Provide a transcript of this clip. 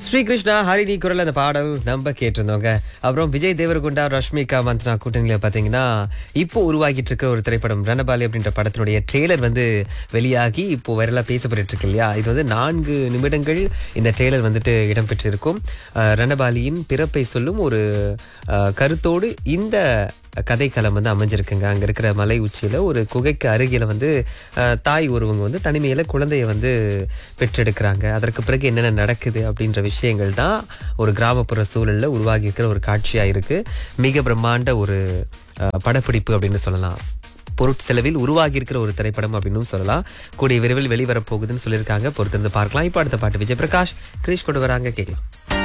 ஸ்ரீகிருஷ்ணா ஹரிணி குரல் அந்த பாடல் நம்ம கேட்டிருந்தோங்க அப்புறம் விஜய் தேவரகுண்டா ரஷ்மிகா மந்த்னா கூட்டணியில பாத்தீங்கன்னா இப்போ உருவாகிட்டு இருக்க ஒரு திரைப்படம் ரணபாலி அப்படின்ற படத்தினுடைய ட்ரெய்லர் வந்து வெளியாகி இப்போ வைரலா பேசப்பட்டு இருக்கு இல்லையா இது வந்து நான்கு நிமிடங்கள் இந்த ட்ரெய்லர் வந்துட்டு இடம்பெற்றிருக்கும் அஹ், ரணபாலியின் பிறப்பை சொல்லும் ஒரு அஹ், கருத்தோடு இந்த கதைக்களம் வந்து அமைஞ்சிருக்குங்க அங்க இருக்கிற மலை உச்சியில ஒரு குகைக்கு அருகில வந்து அஹ், தாய் ஒருவங்க வந்து தனிமையில குழந்தைய வந்து பெற்றெடுக்கிறாங்க அதற்கு பிறகு என்னென்ன நடக்குது அப்படின்ற விஷயங்கள் தான் ஒரு கிராமப்புற சூழல்ல உருவாகி இருக்கிற ஒரு காட்சியா இருக்கு மிக பிரம்மாண்ட ஒரு அஹ், படப்பிடிப்பு அப்படின்னு சொல்லலாம் பொருட்செலவில் உருவாகி இருக்கிற ஒரு திரைப்படம் அப்படின்னு சொல்லலாம் கூடிய விரைவில் வெளிவரப் போகுதுன்னு சொல்லியிருக்காங்க பொறுத்திருந்து பார்க்கலாம் இப்போ அடுத்த பாட்டு விஜய் பிரகாஷ் கிரீஷ் கொண்டு வராங்க கேட்கலாம்